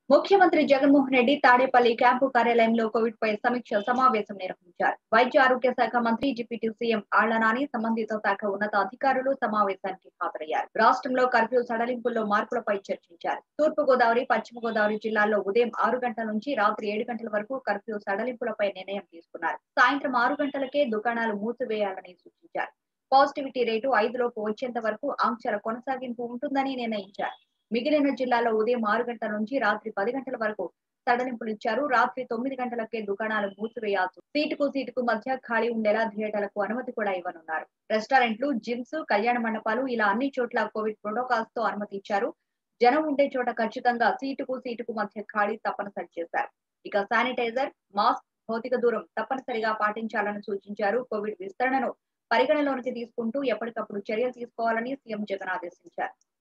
ముఖ్యమంత్రి జగన్మోహన్ రెడ్డి తాడేపల్లి క్యాంపు కార్యాలయంలో కోవిడ్ పై సమీక్ష సమావేశం నిర్వహించారు వైద్య ఆరోగ్య శాఖ మంత్రి డిప్యూటీ సీఎం ఆళ్లనాని సంబంధిత శాఖ ఉన్నత అధికారులు సమావేశానికి హాజరయ్యారు రాష్ట్రంలో కర్ఫ్యూ సడలింపుల్లో మార్పులపై చర్చించారు తూర్పు గోదావరి పశ్చిమ గోదావరి జిల్లాల్లో ఉదయం ఆరు గంటల నుంచి రాత్రి ఏడు గంటల వరకు కర్ఫ్యూ సడలింపులపై నిర్ణయం తీసుకున్నారు సాయంత్రం ఆరు గంటలకే దుకాణాలు మూసివేయాలని సూచించారు పాజిటివిటీ రేటు ఐదులోపు వచ్చేంత వరకు ఆంక్షల కొనసాగింపు ఉంటుందని నిర్ణయించారు మిగిలిన జిల్లాలో ఉదయం ఆరు గంటల నుంచి రాత్రి పది గంటల వరకు సడలింపులు ఇచ్చారు రాత్రి తొమ్మిది గంటలకే దుకాణాలు మూసివేయాల్సి సీటుకు సీటుకు మధ్య ఖాళీ ఉండేలా థియేటర్లకు అనుమతి కూడా ఇవ్వనున్నారు రెస్టారెంట్లు జిమ్స్ కళ్యాణ మండపాలు ఇలా అన్ని చోట్ల కోవిడ్ ప్రోటోకాల్స్ తో అనుమతి ఇచ్చారు జనం ఉండే చోట ఖచ్చితంగా సీటుకు సీటుకు మధ్య ఖాళీ తప్పనిసరి చేశారు ఇక శానిటైజర్ మాస్క్ భౌతిక దూరం తప్పనిసరిగా పాటించాలని సూచించారు కోవిడ్ విస్తరణను పరిగణలోనికి తీసుకుంటూ ఎప్పటికప్పుడు చర్యలు తీసుకోవాలని సీఎం జగన్ ఆదేశించారు